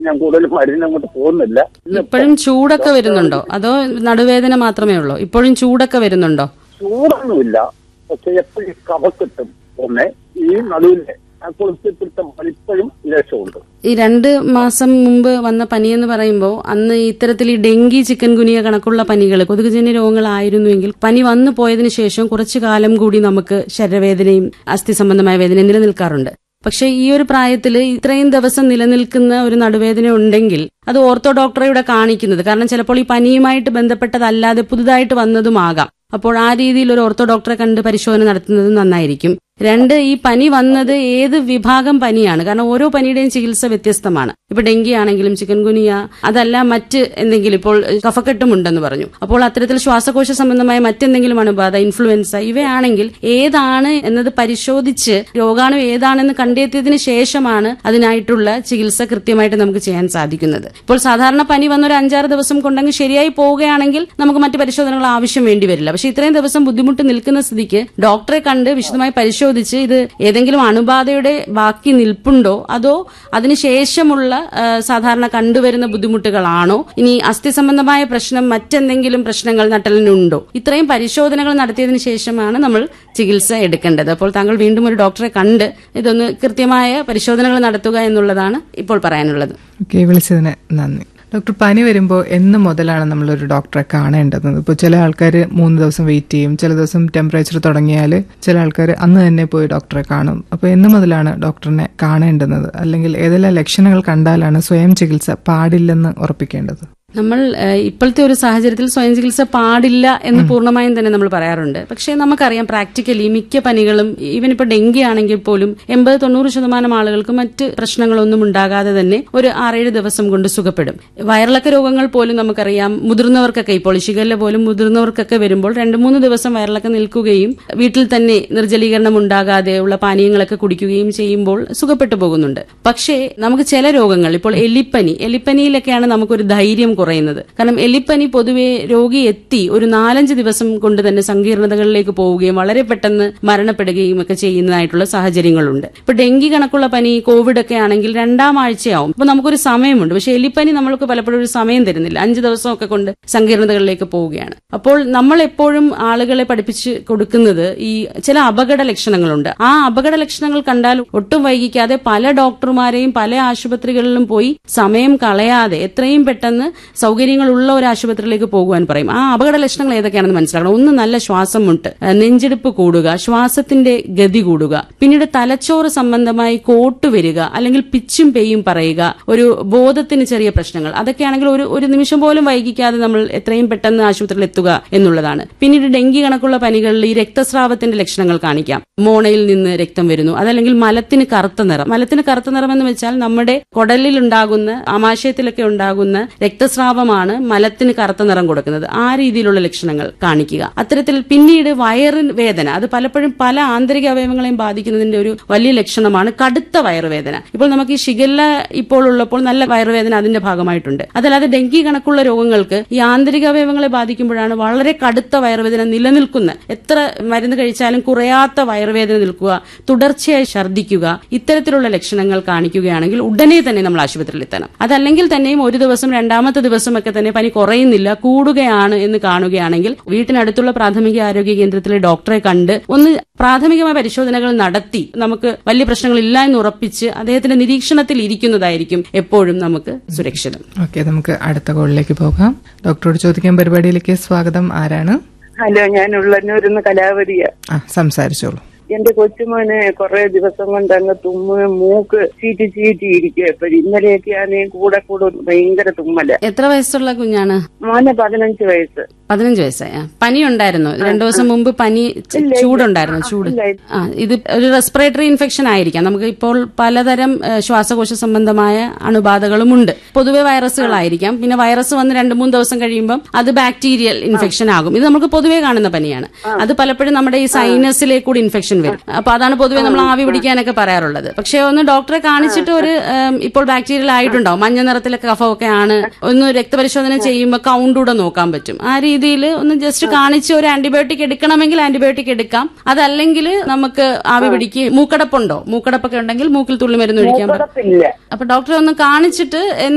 ഞാൻ കൂടുതൽ മരുന്ന് അങ്ങോട്ട് പോകുന്നില്ല ഇന്ന് ഇപ്പോഴും ചൂടൊക്കെ വരുന്നുണ്ടോ അതോ നടുവേദന മാത്രമേ ഉള്ളൂ ഇപ്പോഴും ചൂടൊക്കെ വരുന്നുണ്ടോ ചൂടൊന്നുമില്ല പക്ഷെ എപ്പോഴും കഫക്കെട്ടും ഒന്ന് ഈ നടുവിലെ ആ കുളിപ്പിടുത്തം ഇപ്പോഴും ലേശമുണ്ട് ഈ രണ്ട് മാസം മുമ്പ് വന്ന പനി എന്ന് പറയുമ്പോൾ അന്ന് ഇത്തരത്തിൽ ഈ ഡെങ്കി ചിക്കൻ ഗുനിയ കണക്കുള്ള പനികൾ കൊതുകുജന്യ രോഗങ്ങളായിരുന്നുവെങ്കിൽ പനി വന്നു പോയതിനു ശേഷം കുറച്ചു കാലം കൂടി നമുക്ക് ശരീരവേദനയും അസ്ഥി സംബന്ധമായ വേദനയും നിലനിൽക്കാറുണ്ട് പക്ഷെ ഈ ഒരു പ്രായത്തിൽ ഇത്രയും ദിവസം നിലനിൽക്കുന്ന ഒരു നടുവേദന ഉണ്ടെങ്കിൽ അത് ഓർത്തോ ഡോക്ടറെ ഇവിടെ കാണിക്കുന്നത് കാരണം ചിലപ്പോൾ ഈ പനിയുമായിട്ട് ബന്ധപ്പെട്ടതല്ലാതെ പുതുതായിട്ട് വന്നതുമാകാം അപ്പോൾ ആ രീതിയിൽ ഒരു ഓർത്തോ ഡോക്ടറെ കണ്ട് പരിശോധന നടത്തുന്നത് നന്നായിരിക്കും രണ്ട് ഈ പനി വന്നത് ഏത് വിഭാഗം പനിയാണ് കാരണം ഓരോ പനിയുടെയും ചികിത്സ വ്യത്യസ്തമാണ് ഇപ്പൊ ഡെങ്കി ആണെങ്കിലും ചിക്കൻ ഗുനിയ അതല്ല മറ്റ് എന്തെങ്കിലും ഇപ്പോൾ കഫക്കെട്ടും ഉണ്ടെന്ന് പറഞ്ഞു അപ്പോൾ അത്തരത്തിൽ ശ്വാസകോശ സംബന്ധമായ മറ്റെന്തെങ്കിലും അണുബാധ ഇൻഫ്ലുവൻസ ഇവയാണെങ്കിൽ ഏതാണ് എന്നത് പരിശോധിച്ച് രോഗാണു ഏതാണെന്ന് കണ്ടെത്തിയതിനു ശേഷമാണ് അതിനായിട്ടുള്ള ചികിത്സ കൃത്യമായിട്ട് നമുക്ക് ചെയ്യാൻ സാധിക്കുന്നത് ഇപ്പോൾ സാധാരണ പനി വന്ന ഒരു അഞ്ചാറ് ദിവസം കൊണ്ടെങ്കിൽ ശരിയായി പോവുകയാണെങ്കിൽ നമുക്ക് മറ്റ് പരിശോധനകൾ ആവശ്യം വേണ്ടി വരില്ല പക്ഷെ ഇത്രയും ദിവസം ബുദ്ധിമുട്ട് നിൽക്കുന്ന സ്ഥിതിക്ക് ഡോക്ടറെ കണ്ട് വിശദമായി പരിശോധിച്ച് ഇത് ഏതെങ്കിലും അണുബാധയുടെ ബാക്കി നിൽപ്പുണ്ടോ അതോ അതിനുശേഷമുള്ള ആ, സാധാരണ കണ്ടുവരുന്ന ബുദ്ധിമുട്ടുകളാണോ ഇനി അസ്ഥി സംബന്ധമായ പ്രശ്നം മറ്റെന്തെങ്കിലും പ്രശ്നങ്ങൾ നട്ടലിനുണ്ടോ ഇത്രയും പരിശോധനകൾ നടത്തിയതിനു ശേഷമാണ് നമ്മൾ ചികിത്സ എടുക്കേണ്ടത് അപ്പോൾ താങ്കൾ വീണ്ടും ഒരു ഡോക്ടറെ കണ്ട് ഇതൊന്ന് കൃത്യമായ പരിശോധനകൾ നടത്തുക എന്നുള്ളതാണ് ഇപ്പോൾ പറയാനുള്ളത് ഓക്കെ വിളിച്ചതിന് നന്ദി ഡോക്ടർ പനി വരുമ്പോൾ എന്ന് മുതലാണ് നമ്മളൊരു ഡോക്ടറെ കാണേണ്ടത് ഇപ്പോൾ ചില ആൾക്കാർ മൂന്ന് ദിവസം വെയിറ്റ് ചെയ്യും ചില ദിവസം ടെമ്പറേച്ചർ തുടങ്ങിയാൽ ചില ആൾക്കാർ അന്ന് തന്നെ പോയി ഡോക്ടറെ കാണും അപ്പോൾ എന്ന് മുതലാണ് ഡോക്ടറിനെ കാണേണ്ടുന്നത് അല്ലെങ്കിൽ ഏതെല്ലാം ലക്ഷണങ്ങൾ കണ്ടാലാണ് സ്വയം ചികിത്സ പാടില്ലെന്ന് ഉറപ്പിക്കേണ്ടത് നമ്മൾ ഏഹ്, ഇപ്പോഴത്തെ ഒരു സാഹചര്യത്തിൽ സ്വയം ചികിത്സ പാടില്ല എന്ന് പൂർണ്ണമായും തന്നെ നമ്മൾ പറയാറുണ്ട് പക്ഷേ നമുക്കറിയാം പ്രാക്ടിക്കലി മിക്ക പനികളും ഈവൻ ഇപ്പൊ ഡെങ്കി ആണെങ്കിൽ പോലും എൺപത് തൊണ്ണൂറ് ശതമാനം ആളുകൾക്ക് മറ്റ് പ്രശ്നങ്ങളൊന്നും ഉണ്ടാകാതെ തന്നെ ഒരു ആറേഴ് ദിവസം കൊണ്ട് സുഖപ്പെടും വയറിളക്ക രോഗങ്ങൾ പോലും നമുക്കറിയാം മുതിർന്നവർക്കൊക്കെ ഇപ്പോൾ ഷിഗല്ല പോലും മുതിർന്നവർക്കൊക്കെ വരുമ്പോൾ രണ്ട് മൂന്ന് ദിവസം വയറിളക്കം നിൽക്കുകയും വീട്ടിൽ തന്നെ നിർജ്ജലീകരണം ഉണ്ടാകാതെയുള്ള പാനീയങ്ങളൊക്കെ കുടിക്കുകയും ചെയ്യുമ്പോൾ സുഖപ്പെട്ടു പോകുന്നുണ്ട് പക്ഷേ നമുക്ക് ചില രോഗങ്ങൾ ഇപ്പോൾ എലിപ്പനി എലിപ്പനിയിലൊക്കെയാണ് നമുക്കൊരു ധൈര്യം കുറയുന്നത് കാരണം എലിപ്പനി പൊതുവെ രോഗി എത്തി ഒരു നാലഞ്ച് ദിവസം കൊണ്ട് തന്നെ സങ്കീർണതകളിലേക്ക് പോവുകയും വളരെ പെട്ടെന്ന് മരണപ്പെടുകയും ഒക്കെ ചെയ്യുന്നതായിട്ടുള്ള സാഹചര്യങ്ങളുണ്ട് ഇപ്പൊ ഡെങ്കി കണക്കുള്ള പനി കോവിഡ് ഒക്കെ ആണെങ്കിൽ രണ്ടാം ആഴ്ചയാവും അപ്പൊ നമുക്കൊരു സമയമുണ്ട് പക്ഷെ എലിപ്പനി നമ്മൾക്ക് പലപ്പോഴും ഒരു സമയം തരുന്നില്ല അഞ്ച് ദിവസമൊക്കെ കൊണ്ട് സങ്കീർണതകളിലേക്ക് പോവുകയാണ് അപ്പോൾ നമ്മൾ എപ്പോഴും ആളുകളെ പഠിപ്പിച്ച് കൊടുക്കുന്നത് ഈ ചില അപകട ലക്ഷണങ്ങളുണ്ട് ആ അപകട ലക്ഷണങ്ങൾ കണ്ടാൽ ഒട്ടും വൈകിക്കാതെ പല ഡോക്ടർമാരെയും പല ആശുപത്രികളിലും പോയി സമയം കളയാതെ എത്രയും പെട്ടെന്ന് സൗകര്യങ്ങളുള്ള ഒരു ആശുപത്രിയിലേക്ക് പോകുവാൻ പറയും ആ അപകട ലക്ഷണങ്ങൾ ഏതൊക്കെയാണെന്ന് മനസ്സിലാക്കണം ഒന്ന് നല്ല ശ്വാസം മുട്ട് ഏഹ് നെഞ്ചെടുപ്പ് കൂടുക ശ്വാസത്തിന്റെ ഗതി കൂടുക പിന്നീട് തലച്ചോറ് സംബന്ധമായി കോട്ട് വരിക അല്ലെങ്കിൽ പിച്ചും പേയും പറയുക ഒരു ബോധത്തിന് ചെറിയ പ്രശ്നങ്ങൾ അതൊക്കെയാണെങ്കിൽ ഒരു ഒരു നിമിഷം പോലും വൈകിക്കാതെ നമ്മൾ എത്രയും പെട്ടെന്ന് ആശുപത്രിയിൽ എത്തുക എന്നുള്ളതാണ് പിന്നീട് ഡെങ്കി കണക്കുള്ള പനികളിൽ ഈ രക്തസ്രാവത്തിന്റെ ലക്ഷണങ്ങൾ കാണിക്കാം മോണയിൽ നിന്ന് രക്തം വരുന്നു അതല്ലെങ്കിൽ മലത്തിന് കറുത്ത നിറം മലത്തിന് കറുത്ത നിറം എന്ന് വെച്ചാൽ നമ്മുടെ കുടലിൽ ഉണ്ടാകുന്ന ആമാശയത്തിലൊക്കെ ഉണ്ടാകുന്ന രക്തസ്രാവമാണ് മലത്തിന് കറുത്ത നിറം കൊടുക്കുന്നത് ആ രീതിയിലുള്ള ലക്ഷണങ്ങൾ കാണിക്കുക അത്തരത്തിൽ പിന്നീട് വയറിന് വേദന അത് പലപ്പോഴും പല ആന്തരിക അവയവങ്ങളെയും ബാധിക്കുന്നതിന്റെ ഒരു വലിയ ലക്ഷണമാണ് കടുത്ത വയറുവേദന ഇപ്പോൾ നമുക്ക് ഈ ഷിഗല്ല ഇപ്പോൾ ഉള്ളപ്പോൾ നല്ല വയറുവേദന അതിന്റെ ഭാഗമായിട്ടുണ്ട് അതല്ലാതെ ഡെങ്കി കണക്കുള്ള രോഗങ്ങൾക്ക് ഈ ആന്തരിക അവയവങ്ങളെ ബാധിക്കുമ്പോഴാണ് വളരെ കടുത്ത വയറുവേദന നിലനിൽക്കുന്ന എത്ര മരുന്ന് കഴിച്ചാലും കുറയാത്ത വയറുവേദന നിൽക്കുക തുടർച്ചയായി ഛർദ്ദിക്കുക ഇത്തരത്തിലുള്ള ലക്ഷണങ്ങൾ കാണിക്കുകയാണെങ്കിൽ ഉടനെ തന്നെ നമ്മൾ ആശുപത്രിയിൽ എത്തണം അതല്ലെങ്കിൽ തന്നെയും ഒരു ദിവസം രണ്ടാമത്തെ ദിവസമൊക്കെ തന്നെ പനി കുറയുന്നില്ല കൂടുകയാണ് എന്ന് കാണുകയാണെങ്കിൽ വീട്ടിനടുത്തുള്ള പ്രാഥമിക ആരോഗ്യ കേന്ദ്രത്തിലെ ഡോക്ടറെ കണ്ട് ഒന്ന് പ്രാഥമികമായ പരിശോധനകൾ നടത്തി നമുക്ക് വലിയ പ്രശ്നങ്ങളില്ല എന്ന് ഉറപ്പിച്ച് അദ്ദേഹത്തിന്റെ നിരീക്ഷണത്തിൽ ഇരിക്കുന്നതായിരിക്കും എപ്പോഴും നമുക്ക് സുരക്ഷിതം ഓക്കെ നമുക്ക് അടുത്ത കോളിലേക്ക് പോകാം ഡോക്ടറോട് ചോദിക്കാൻ പരിപാടിയിലേക്ക് സ്വാഗതം ആരാണ് ഹലോ ഞാൻ ഉള്ളന്നൂരിന്ന് കലാവതിയ ആ സംസാരിച്ചോളൂ എന്റെ കൊച്ചുമോന് കുറെ ദിവസം കൊണ്ട് അങ്ങ് തുമ്മ് മൂക്ക് ചീറ്റി ചീറ്റി ഇരിക്കുക ഇപ്പൊ ഇന്നലെയൊക്കെ ആണെങ്കിൽ കൂടെ കൂടെ ഭയങ്കര തുമ്മല എത്ര വയസ്സുള്ള കുഞ്ഞാണ് മോനെ പതിനഞ്ച് വയസ്സ് പതിനഞ്ച് വയസ്സായ പനി ഉണ്ടായിരുന്നു രണ്ടു ദിവസം മുമ്പ് പനി ച- ചൂടുണ്ടായിരുന്നു ചൂട് ആ ഇത് ഒരു റെസ്പിറേറ്ററി ഇൻഫെക്ഷൻ ആയിരിക്കാം നമുക്ക് ഇപ്പോൾ പലതരം ഏഹ്, ശ്വാസകോശ സംബന്ധമായ അണുബാധകളുമുണ്ട് പൊതുവെ വൈറസുകളായിരിക്കാം പിന്നെ വൈറസ് വന്ന് രണ്ട് മൂന്ന് ദിവസം കഴിയുമ്പോൾ അത് ബാക്ടീരിയൽ ഇൻഫെക്ഷൻ ആകും ഇത് നമുക്ക് പൊതുവെ കാണുന്ന പനിയാണ് അത് പലപ്പോഴും നമ്മുടെ ഈ സൈനസിലേക്ക് കൂടി ഇൻഫെക്ഷൻ വരും അപ്പൊ അതാണ് പൊതുവെ നമ്മൾ ആവി പിടിക്കാനൊക്കെ പറയാറുള്ളത് പക്ഷെ ഒന്ന് ഡോക്ടറെ കാണിച്ചിട്ട് ഒരു ഏം, ഇപ്പോൾ ബാക്ടീരിയൽ ആയിട്ടുണ്ടാവും മഞ്ഞ നിറത്തിലെ കഫമൊക്കെ ആണ് ഒന്ന് രക്തപരിശോധന ചെയ്യുമ്പോൾ കൗണ്ട് കൂടെ നോക്കാൻ പറ്റും ആ രീതിയിൽ ഒന്ന് ജസ്റ്റ് കാണിച്ച് ഒരു ആന്റിബയോട്ടിക് എടുക്കണമെങ്കിൽ ആന്റിബയോട്ടിക് എടുക്കാം അതല്ലെങ്കിൽ നമുക്ക് ആവി പിടിക്ക് മൂക്കടപ്പുണ്ടോ മൂക്കടപ്പൊക്കെ ഉണ്ടെങ്കിൽ മൂക്കിൽ തുള്ളി മരുന്ന് ഒഴിക്കാൻ പറ്റും ഉറപ്പില്ല അപ്പൊ ഡോക്ടറെ ഒന്ന് കാണിച്ചിട്ട്